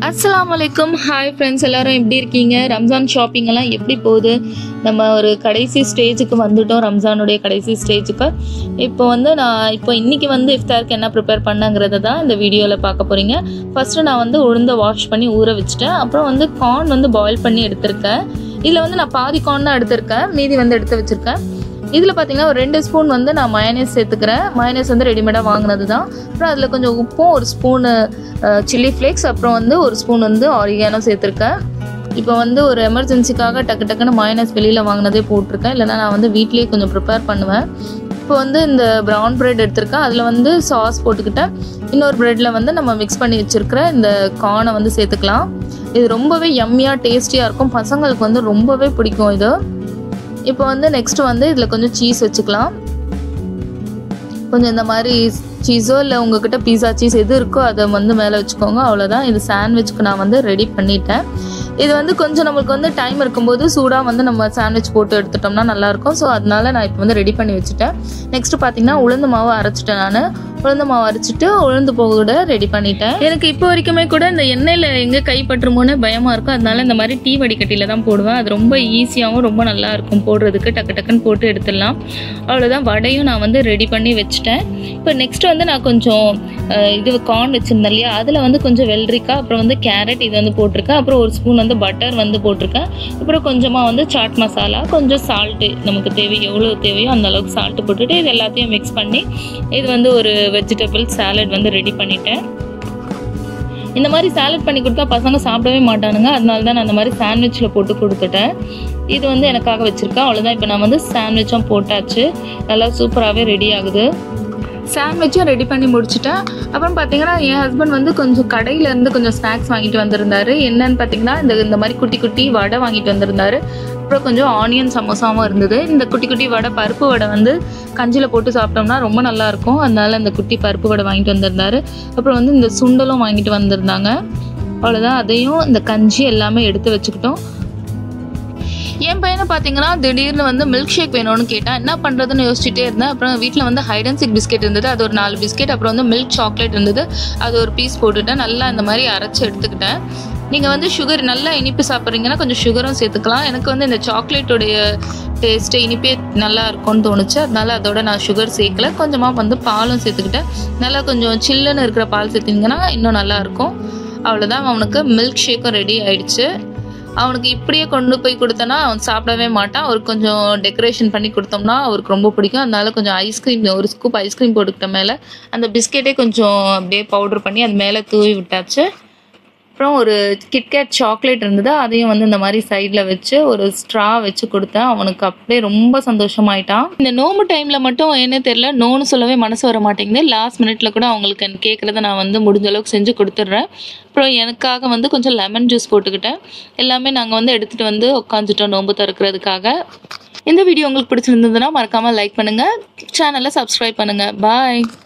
அஸ்ஸலாமு அலைக்கும் hi friends எல்லாரும் எப்படி இருக்கீங்க ரம்ஜான் ஷாப்பிங் எல்லாம் எப்படி போகுது நம்ம ஒரு கடைசி ஸ்டேஜுக்கு வந்துட்டோம் ரம்ஜானுடைய கடைசி ஸ்டேஜுக்கு இப்போ வந்து நான் இப்போ இன்னைக்கு வந்து இஃப்தாருக்கு என்ன ப்ரிப்பேர் பண்ணங்கிறத தான் இந்த வீடியோவில் பார்க்க போகிறீங்க ஃபஸ்ட்டு நான் வந்து உளுந்த வாஷ் பண்ணி ஊற வச்சுட்டேன் அப்புறம் வந்து கார்ன் வந்து பாயில் பண்ணி எடுத்திருக்கேன் இதில் வந்து நான் பாதி கார்ன் தான் எடுத்திருக்கேன் மீதி வந்து எடுத்து வச்சுருக்கேன் இதில் பார்த்தீங்கன்னா ஒரு ரெண்டு ஸ்பூன் வந்து நான் மயனேஸ் சேர்த்துக்கிறேன் மயனேஸ் வந்து ரெடிமேடாக வாங்கினது தான் அப்புறம் அதில் கொஞ்சம் உப்பும் ஒரு ஸ்பூனு சில்லி ஃப்ளேக்ஸ் அப்புறம் வந்து ஒரு ஸ்பூன் வந்து ஆரிகானோ சேர்த்துருக்கேன் இப்போ வந்து ஒரு எமர்ஜென்சிக்காக டக்கு டக்குன்னு மயனஸ் வெளியில் வாங்கினதே போட்டிருக்கேன் இல்லைனா நான் வந்து வீட்லேயே கொஞ்சம் ப்ரிப்பேர் பண்ணுவேன் இப்போ வந்து இந்த ப்ரௌன் பிரெட் எடுத்திருக்கேன் அதில் வந்து சாஸ் போட்டுக்கிட்டேன் இன்னொரு ப்ரெட்டில் வந்து நம்ம மிக்ஸ் பண்ணி வச்சுருக்கிற இந்த கார்னை வந்து சேர்த்துக்கலாம் இது ரொம்பவே யம்மியாக டேஸ்டியாக இருக்கும் பசங்களுக்கு வந்து ரொம்பவே பிடிக்கும் இது இப்போ வந்து நெக்ஸ்ட் வந்து இதில் கொஞ்சம் சீஸ் வச்சுக்கலாம் கொஞ்சம் இந்த மாதிரி சீஸோ இல்லை உங்ககிட்ட பீஸா சீஸ் எது இருக்கோ அதை வந்து மேலே வச்சுக்கோங்க அவ்வளோதான் இது சாண்ட்விச்க்கு நான் வந்து ரெடி பண்ணிட்டேன் இது வந்து கொஞ்சம் நம்மளுக்கு வந்து டைம் இருக்கும்போது சூடாக வந்து நம்ம சாண்ட்விச் போட்டு எடுத்துட்டோம்னா நல்லாயிருக்கும் ஸோ அதனால நான் இப்போ வந்து ரெடி பண்ணி வச்சுட்டேன் நெக்ஸ்ட் பார்த்தீங்கன்னா உளுந்து மாவு அரைச்சிட்டேன் நான் உளுந்து மாவு அரைச்சிட்டு உளுந்து போக ரெடி பண்ணிட்டேன் எனக்கு இப்போ வரைக்குமே கூட இந்த எண்ணெயில் எங்கே கைப்பற்றுமோன்னு பயமாக இருக்கும் அதனால இந்த மாதிரி டீ வடிகட்டியில் தான் போடுவேன் அது ரொம்ப ஈஸியாகவும் ரொம்ப நல்லா இருக்கும் போடுறதுக்கு டக்கு டக்குன்னு போட்டு எடுத்துடலாம் அவ்வளோதான் வடையும் நான் வந்து ரெடி பண்ணி வச்சுட்டேன் இப்போ நெக்ஸ்ட் வந்து நான் கொஞ்சம் அஹ், இது கார்ன் வச்சுருந்தேன் இல்லையா அதில் வந்து கொஞ்சம் வெள்ளரிக்காய் அப்புறம் வந்து கேரட் இது வந்து போட்டிருக்கேன் அப்புறம் ஒரு ஸ்பூன் வந்து பட்டர் வந்து போட்டிருக்கேன் அப்புறம் கொஞ்சமாக வந்து சாட் மசாலா கொஞ்சம் சால்ட்டு நமக்கு தேவை எவ்வளோ தேவையோ அந்த அளவுக்கு சால்ட்டு போட்டுட்டு இது எல்லாத்தையும் மிக்ஸ் பண்ணி இது வந்து ஒரு வெஜிடபிள் சாலட் வந்து ரெடி பண்ணிட்டேன் இந்த மாதிரி சாலட் பண்ணி கொடுத்தா பசங்க சாப்பிடவே மாட்டானுங்க அதனால தான் நான் அந்த மாதிரி சாண்ட்விச்சில் போட்டு கொடுத்துட்டேன் இது வந்து எனக்காக வச்சுருக்கேன் அவ்வளோதான் இப்போ நான் வந்து சாண்ட்விச்சும் போட்டாச்சு நல்லா சூப்பராகவே ரெடி ஆகுது சாண்ட்விச்சும் ரெடி பண்ணி முடிச்சிட்டேன் அப்புறம் பார்த்தீங்கன்னா என் ஹஸ்பண்ட் வந்து கொஞ்சம் கடையில இருந்து கொஞ்சம் ஸ்நாக்ஸ் வாங்கிட்டு வந்திருந்தாரு என்னன்னு பார்த்தீங்கன்னா இந்த இந்த மாதிரி குட்டி குட்டி வடை வாங்கிட்டு வந்திருந்தாரு அப்புறம் கொஞ்சம் ஆனியன் சமோசாவும் இருந்தது இந்த குட்டி குட்டி வடை பருப்பு வடை வந்து கஞ்சியில் போட்டு சாப்பிட்டோம்னா ரொம்ப நல்லா இருக்கும் அதனால இந்த குட்டி பருப்பு வடை வாங்கிட்டு வந்திருந்தாரு அப்புறம் வந்து இந்த சுண்டலும் வாங்கிட்டு வந்திருந்தாங்க அவ்வளோதான் அதையும் இந்த கஞ்சி எல்லாமே எடுத்து வச்சுக்கிட்டோம் என் பையனை பார்த்தீங்கன்னா திடீர்னு வந்து மில்க் ஷேக் வேணும்னு கேட்டான் என்ன பண்ணுறதுன்னு யோசிச்சுட்டே இருந்தேன் அப்புறம் வீட்டில் வந்து ஹைட் அண்ட் சிக் பிஸ்கெட் இருந்தது அது ஒரு நாலு பிஸ்கெட் அப்புறம் வந்து மில்க் சாக்லேட் இருந்தது அது ஒரு பீஸ் போட்டுட்டேன் நல்லா இந்த மாதிரி அரைச்சி எடுத்துக்கிட்டேன் நீங்கள் வந்து சுகர் நல்லா இனிப்பு சாப்பிட்றீங்கன்னா கொஞ்சம் சுகரும் சேர்த்துக்கலாம் எனக்கு வந்து இந்த சாக்லேட்டோடைய டேஸ்ட்டு இனிப்பே நல்லா இருக்கும்னு தோணுச்சு அதனால அதோட நான் சுகர் சேர்க்கல கொஞ்சமாக வந்து பாலும் சேர்த்துக்கிட்டேன் நல்லா கொஞ்சம் சில்லுன்னு இருக்கிற பால் சேர்த்திங்கன்னா இன்னும் நல்லா இருக்கும் அவ்வளோதான் அவனுக்கு மில்க் ஷேக்கும் ரெடி ஆயிடுச்சு அவனுக்கு இப்படியே கொண்டு போய் கொடுத்தனா அவன் சாப்பிடவே மாட்டான் அவருக்கு கொஞ்சம் டெக்கரேஷன் பண்ணி கொடுத்தோம்னா அவருக்கு ரொம்ப பிடிக்கும் அதனால கொஞ்சம் ஐஸ்கிரீம் ஒரு ஸ்கூப் ஐஸ்கிரீம் போட்டுக்கிட்ட மேலே அந்த பிஸ்கெட்டே கொஞ்சம் அப்படியே பவுடர் பண்ணி அது மேலே தூவி விட்டாச்சு அப்புறம் ஒரு கிட்கேட் சாக்லேட் இருந்தது அதையும் வந்து இந்த மாதிரி சைடில் வச்சு ஒரு ஸ்ட்ரா வச்சு கொடுத்தேன் அவனுக்கு அப்படியே ரொம்ப சந்தோஷமாயிட்டான் இந்த நோம்பு டைமில் மட்டும் என்ன தெரியல நோன்னு சொல்லவே மனசு வர மாட்டேங்குது லாஸ்ட் மினிட்ல கூட அவங்களுக்கு எனக்கு கேட்குறத நான் வந்து முடிஞ்ச அளவுக்கு செஞ்சு கொடுத்துட்றேன் அப்புறம் எனக்காக வந்து கொஞ்சம் லெமன் ஜூஸ் போட்டுக்கிட்டேன் எல்லாமே நாங்கள் வந்து எடுத்துகிட்டு வந்து உட்காந்துட்டோம் நோம்பு திறக்கிறதுக்காக இந்த வீடியோ உங்களுக்கு பிடிச்சிருந்ததுன்னா மறக்காமல் லைக் பண்ணுங்கள் சேனலை சப்ஸ்கிரைப் பண்ணுங்கள் பாய்